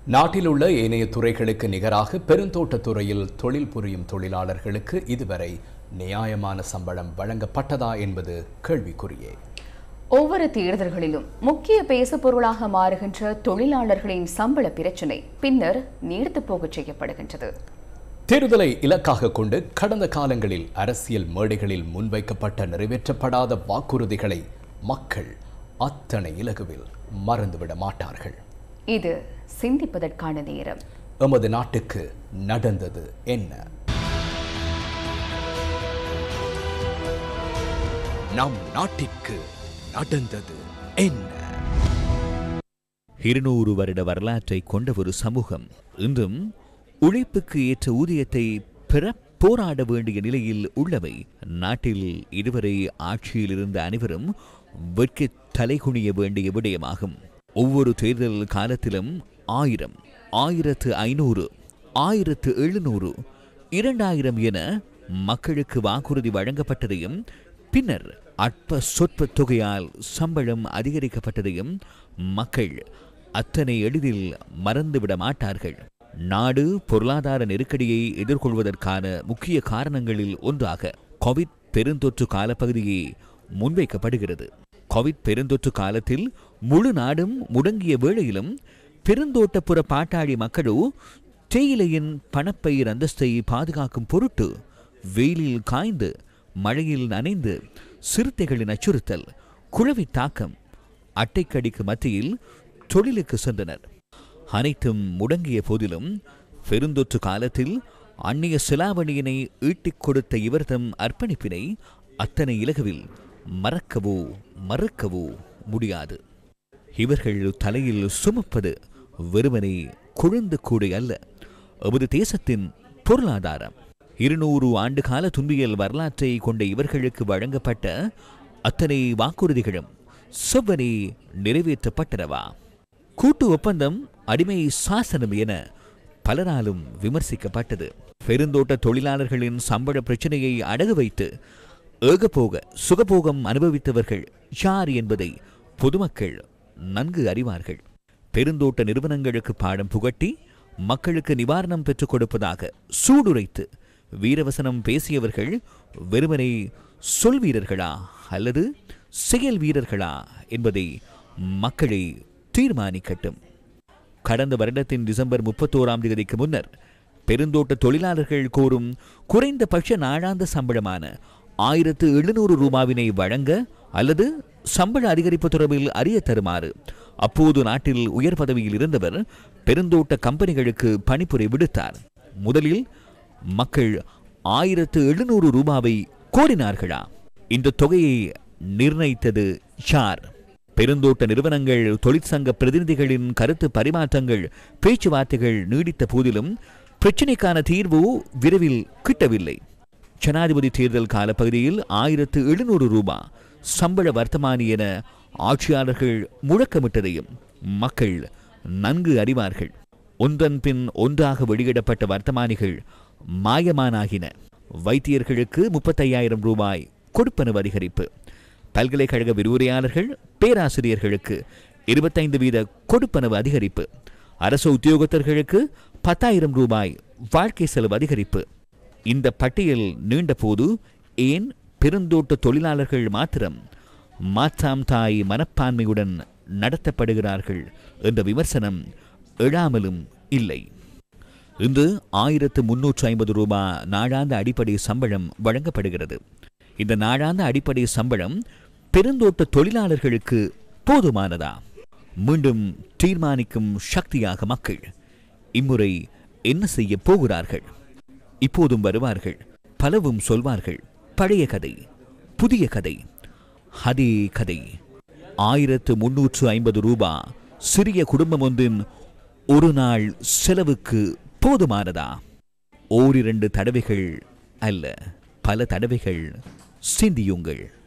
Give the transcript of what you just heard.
நாட்டில் உள்ள ஏனைய துறைகளுக்கு நிகராக பெருந்தோட்டத் துறையில் தொழில் புரியும் தொழிலாளர்களுக்கு இதுவரை நியாயமான சம்பளம் வழங்கப்பட்டதா என்பது கேள்விக்குறியே ஒவ்வொரு தேர்தல்களிலும் முக்கிய பேசுபொருளாக மாறுகின்ற தொழிலாளர்களின் சம்பள பிரச்சினை பின்னர் நீர்த்து போகச் செய்யப்படுகின்றது தேர்தலை இலக்காக கொண்டு கடந்த காலங்களில் அரசியல் மேடைகளில் முன்வைக்கப்பட்ட நிறைவேற்றப்படாத வாக்குறுதிகளை மக்கள் அத்தனை இலகுவில் மறந்துவிட மாட்டார்கள் இது சிந்திப்பதற்கான நேரம் எமது நாட்டுக்கு நடந்தது என்ன நம் நாட்டிற்கு நடந்தது என்ன இருநூறு வருட வரலாற்றை கொண்ட ஒரு சமூகம் இன்றும் உழைப்புக்கு ஏற்ற ஊதியத்தை பெற போராட வேண்டிய நிலையில் உள்ளவை நாட்டில் இதுவரை ஆட்சியில் இருந்த அனைவரும் வெட்கி தலைகுனிய வேண்டிய விடயமாகும் ஒவ்வொரு தேர்தல் காலத்திலும் ஆயிரம் ஆயிரத்து ஐநூறு ஆயிரத்து எழுநூறு இரண்டாயிரம் என மக்களுக்கு வாக்குறுதி வழங்கப்பட்டதையும் பின்னர் அற்ப சொற்ப தொகையால் சம்பளம் அதிகரிக்கப்பட்டதையும் மக்கள் அத்தனை எளிதில் மறந்துவிட மாட்டார்கள் நாடு பொருளாதார நெருக்கடியை எதிர்கொள்வதற்கான முக்கிய காரணங்களில் ஒன்றாக கோவிட் பெருந்தொற்று காலப்பகுதியே முன்வைக்கப்படுகிறது கோவிட் பெருந்தொற்று காலத்தில் முழு நாடும் முடங்கிய வேளையிலும் பெருந்தோட்டப்புற பாட்டாளி மக்களோ தேயிலையின் பணப்பயிர் அந்தஸ்தை பாதுகாக்கும் பொருட்டு வெயிலில் காய்ந்து மழையில் நனைந்து சிறுத்தைகளின் அச்சுறுத்தல் குழவி தாக்கம் அட்டைக்கடிக்கு மத்தியில் தொழிலுக்கு சென்றனர் அனைத்தும் முடங்கிய போதிலும் பெருந்தொற்று காலத்தில் அந்நிய சிலாவணியினை ஈட்டிக் கொடுத்த இவர்தம் அர்ப்பணிப்பினை அத்தனை இலகுவில் மறக்கவோ மறுக்கவோ முடியாது இவர்கள் தலையில் சுமப்பது வெறுமனே குழந்து கூடை அல்ல எமது தேசத்தின் பொருளாதாரம் இருநூறு ஆண்டு கால துன்பியல் வரலாற்றை கொண்ட இவர்களுக்கு வழங்கப்பட்ட அத்தனை வாக்குறுதிகளும் செவ்வனே நிறைவேற்றப்பட்டனவா கூட்டு ஒப்பந்தம் அடிமை சாசனம் என பலராலும் விமர்சிக்கப்பட்டது பெருந்தோட்ட தொழிலாளர்களின் சம்பள பிரச்சனையை அடகு வைத்து ஏகபோக சுகபோகம் அனுபவித்தவர்கள் யார் என்பதை பொதுமக்கள் நன்கு அறிவார்கள் பெருந்தோட்ட நிறுவனங்களுக்கு பாடம் புகட்டி மக்களுக்கு நிவாரணம் பெற்றுக் கொடுப்பதாக சூடுரைத்து வீரவசனம் பேசியவர்கள் வெறுமனே சொல் வீரர்களா அல்லது செயல் வீரர்களா என்பதை மக்களை தீர்மானிக்கட்டும் கடந்த வருடத்தின் டிசம்பர் முப்பத்தோராம் தேதிக்கு முன்னர் பெருந்தோட்ட தொழிலாளர்கள் கோரும் குறைந்தபட்ச நாளாந்த சம்பளமான ஆயிரத்து எழுநூறு ரூபாவினை வழங்க அல்லது சம்பள அதிகரிப்பு தொடர்பில் அறிய தருமாறு அப்போது நாட்டில் உயர் பதவியில் இருந்தவர் பெருந்தோட்ட கம்பெனிகளுக்கு பணிப்புரை விடுத்தார் முதலில் மக்கள் ஆயிரத்து எழுநூறு ரூபாவை கோரினார்களா இந்த தொகையை நிர்ணயித்தது யார் பெருந்தோட்ட நிறுவனங்கள் தொழிற்சங்க பிரதிநிதிகளின் கருத்து பரிமாற்றங்கள் பேச்சுவார்த்தைகள் நீடித்த போதிலும் பிரச்சினைக்கான தீர்வு விரைவில் கிட்டவில்லை ஜனாதிபதி தேர்தல் காலப்பகுதியில் ஆயிரத்து எழுநூறு ரூபாய் சம்பள வர்த்தமானி என ஆட்சியாளர்கள் முழக்கமிட்டதையும் மக்கள் நன்கு அறிவார்கள் ஒன்றன் பின் ஒன்றாக வெளியிடப்பட்ட வர்த்தமானிகள் மாயமானாகின வைத்தியர்களுக்கு முப்பத்தையாயிரம் ரூபாய் கொடுப்பனவு அதிகரிப்பு பல்கலைக்கழக விரிவுரையாளர்கள் பேராசிரியர்களுக்கு இருபத்தைந்து வீத கொடுப்பனவு அதிகரிப்பு அரசு உத்தியோகத்தர்களுக்கு பத்தாயிரம் ரூபாய் வாழ்க்கை செலவு அதிகரிப்பு இந்த பட்டியல் நீண்டபோது ஏன் பெருந்தோட்ட தொழிலாளர்கள் மாத்திரம் மாற்றாம் தாய் மனப்பான்மையுடன் நடத்தப்படுகிறார்கள் என்ற விமர்சனம் எழாமலும் இல்லை இன்று ஆயிரத்து முன்னூற்று ஐம்பது ரூபாய் நாளாந்த அடிப்படை சம்பளம் வழங்கப்படுகிறது இந்த நாளாந்த அடிப்படை சம்பளம் பெருந்தோட்ட தொழிலாளர்களுக்கு போதுமானதா மீண்டும் தீர்மானிக்கும் சக்தியாக மக்கள் இம்முறை என்ன செய்ய போகிறார்கள் இப்போதும் வருவார்கள் பலவும் சொல்வார்கள் பழைய கதை புதிய கதை அதே கதை ஆயிரத்து முன்னூற்று ஐம்பது ரூபா சிறிய குடும்பம் ஒன்றின் ஒரு நாள் செலவுக்கு போதுமானதா ஓரிரண்டு தடவைகள் அல்ல பல தடவைகள் சிந்தியுங்கள்